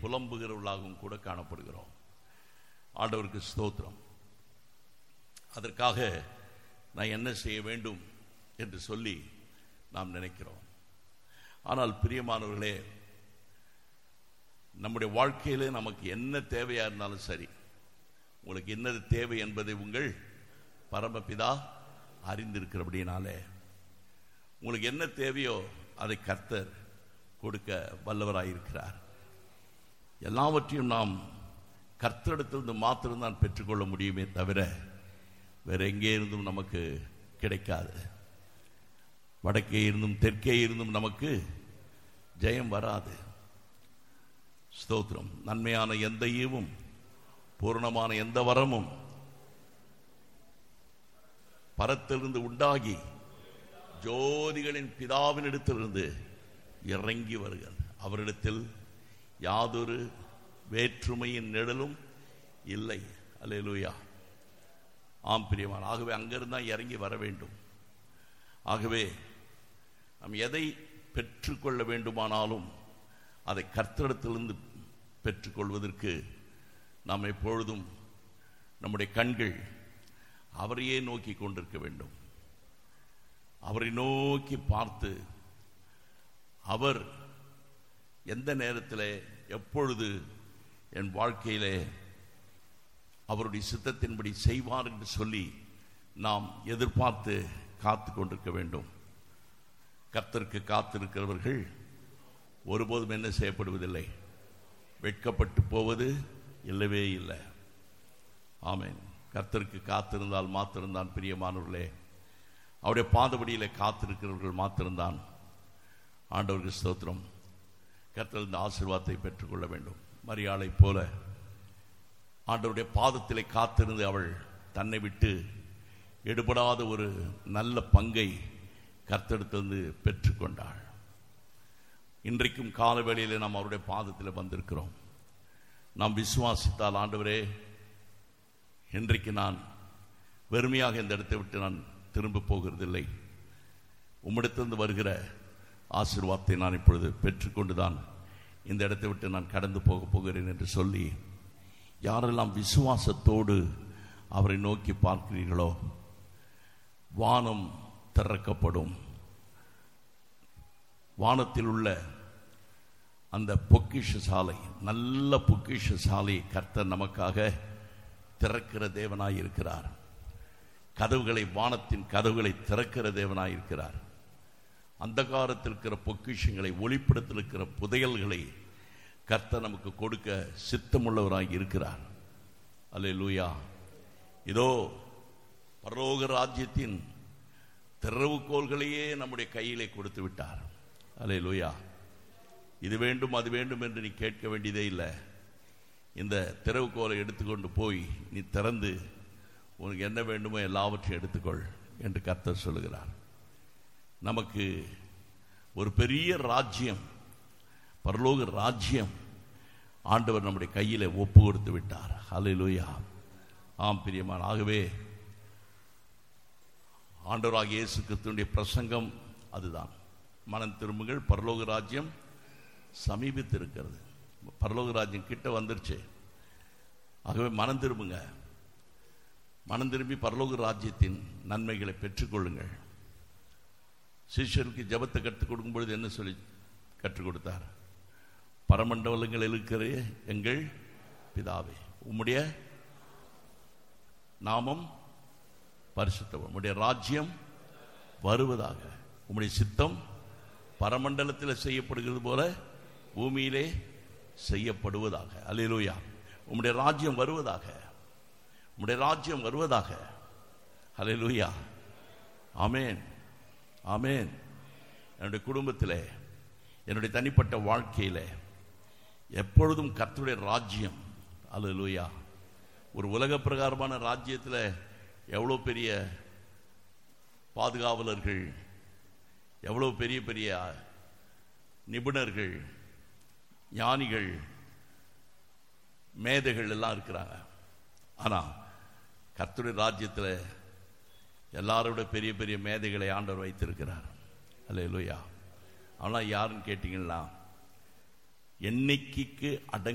புலம்புகிறவர்களாகவும் கூட காணப்படுகிறோம் ஆண்டவருக்கு ஸ்தோத்திரம் அதற்காக நான் என்ன செய்ய வேண்டும் என்று சொல்லி நாம் நினைக்கிறோம் ஆனால் பிரியமானவர்களே நம்முடைய வாழ்க்கையில நமக்கு என்ன தேவையா இருந்தாலும் சரி உங்களுக்கு என்னது தேவை என்பதை உங்கள் பரமபிதா அறிந்திருக்கிறபடினாலே உங்களுக்கு என்ன தேவையோ அதை கர்த்தர் கொடுக்க வல்லவராயிருக்கிறார் எல்லாவற்றையும் நாம் கர்த்தரிடத்திலிருந்து மாத்திரம்தான் பெற்றுக்கொள்ள முடியுமே தவிர வேற எங்கே இருந்தும் நமக்கு கிடைக்காது வடக்கே இருந்தும் தெற்கே இருந்தும் நமக்கு ஜெயம் வராது ஸ்தோத்திரம் நன்மையான எந்த ஈவும் பூரணமான எந்த வரமும் பரத்திலிருந்து உண்டாகி ஜோதிகளின் பிதாவினிடத்திலிருந்து இறங்கி வருகிறது அவரிடத்தில் யாதொரு வேற்றுமையின் நிழலும் இல்லை அல்லேலூயா ஆம் பிரியமான ஆகவே அங்கிருந்து தான் இறங்கி வர வேண்டும் ஆகவே நாம் எதை பெற்றுக்கொள்ள வேண்டுமானாலும் அதை கர்த்தரிடத்திலிருந்து பெற்றுக்கொள்வதற்கு நாம் எப்பொழுதும் நம்முடைய கண்கள் அவரையே நோக்கி கொண்டிருக்க வேண்டும் அவரை நோக்கி பார்த்து அவர் எந்த நேரத்தில் எப்பொழுது என் வாழ்க்கையிலே அவருடைய சித்தத்தின்படி செய்வார் என்று சொல்லி நாம் எதிர்பார்த்து காத்து கொண்டிருக்க வேண்டும் கர்த்தருக்கு காத்திருக்கிறவர்கள் ஒருபோதும் என்ன செய்யப்படுவதில்லை வெட்கப்பட்டு போவது இல்லவே இல்லை ஆமேன் கர்த்தருக்கு காத்திருந்தால் மாத்திருந்தான் பிரியமானவர்களே அவருடைய பாதபடியில காத்திருக்கிறவர்கள் மாத்திருந்தான் ஆண்டவருக்கு ஸ்தோத்திரம் கர்த்தர் இந்த ஆசீர்வாதத்தை பெற்றுக்கொள்ள வேண்டும் மரியாளை போல ஆண்டவருடைய பாதத்திலே காத்திருந்து அவள் தன்னை விட்டு எடுபடாத ஒரு நல்ல பங்கை கர்த்தெடுத்திருந்து பெற்றுக்கொண்டாள் இன்றைக்கும் கால வேளையிலே நாம் அவருடைய பாதத்தில் வந்திருக்கிறோம் நாம் விசுவாசித்தால் ஆண்டவரே இன்றைக்கு நான் வெறுமையாக இந்த இடத்தை விட்டு நான் திரும்ப போகிறதில்லை உம்மிடத்திலிருந்து வருகிற ஆசீர்வாதத்தை நான் இப்பொழுது பெற்றுக்கொண்டுதான் இந்த இடத்தை விட்டு நான் கடந்து போக போகிறேன் என்று சொல்லி யாரெல்லாம் விசுவாசத்தோடு அவரை நோக்கி பார்க்கிறீர்களோ வானம் திறக்கப்படும் வானத்தில் உள்ள அந்த பொக்கிஷ சாலை நல்ல பொக்கிஷ சாலை கர்த்தர் நமக்காக திறக்கிற தேவனாய் இருக்கிறார் கதவுகளை வானத்தின் கதவுகளை திறக்கிற தேவனாய் இருக்கிறார் அந்தகாரத்தில் இருக்கிற பொக்கிஷங்களை ஒளிப்படத்தில் இருக்கிற புதையல்களை கர்த்தர் நமக்கு கொடுக்க சித்தமுள்ளவராய் இருக்கிறார் அல்லே லூயா இதோ பரலோக ராஜ்யத்தின் திறவுகோள்களையே நம்முடைய கையிலே கொடுத்து விட்டார் அலே லூயா இது வேண்டும் அது வேண்டும் என்று நீ கேட்க வேண்டியதே இல்லை இந்த திறவுகோலை எடுத்துக்கொண்டு போய் நீ திறந்து உனக்கு என்ன வேண்டுமோ எல்லாவற்றையும் எடுத்துக்கொள் என்று கர்த்தர் சொல்லுகிறார் நமக்கு ஒரு பெரிய ராஜ்யம் பரலோக ராஜ்யம் ஆண்டவர் நம்முடைய கையில் ஒப்பு கொடுத்து விட்டார் ஹalleluya ஆம் பிரியமான ஆகவே ஆண்டவராக இயேசு கிறிஸ்துவினுடைய பிரசங்கம் அதுதான் மனம் திரும்புங்கள் பரலோக ராஜ்யம் சமீபித்து இருக்கிறது பரலோக ராஜ்யம் கிட்ட வந்துருச்சு ஆகவே மனம் திரும்புங்க மனம் திரும்பி பரலோக ராஜ்யத்தின் நன்மைகளை பெற்றுக்கொள்ளுங்கள் சிஷ்யருக்கு ஜபத்தை கற்றுக் கொடுக்கும் பொழுது என்ன சொல்லி கற்றுக் கொடுத்தார் பரமண்டலங்கள் இருக்கிற எங்கள் பிதாவே உம்முடைய நாமம் பரிசுத்தம் உம்முடைய ராஜ்யம் வருவதாக உம்முடைய சித்தம் பரமண்டலத்தில் செய்யப்படுகிறது போல பூமியிலே செய்யப்படுவதாக அல்லேலூயா உம்முடைய ராஜ்யம் வருவதாக உம்முடைய ராஜ்யம் வருவதாக அல்லேலூயா ஆமேன் ஆமேன் என்னுடைய குடும்பத்தில் என்னுடைய தனிப்பட்ட வாழ்க்கையில் எப்பொழுதும் கர்த்தருடைய ராஜ்யம் அல்லேலூயா ஒரு உலக பிரகாரமான ராஜ்யத்தில் எவ்வளோ பெரிய பாதுகாவலர்கள் எவ்வளோ பெரிய பெரிய நிபுணர்கள் ஞானிகள் மேதைகள் எல்லாம் இருக்கிறாங்க ஆனால் கர்த்தருடைய ராஜ்யத்தில் எல்லாரோட பெரிய பெரிய மேதைகளை ஆண்டவர் வைத்திருக்கிறார் அல்ல லூயா ஆனால் யாருன்னு கேட்டிங்கன்னா எண்ணிக்கைக்கு அடங்க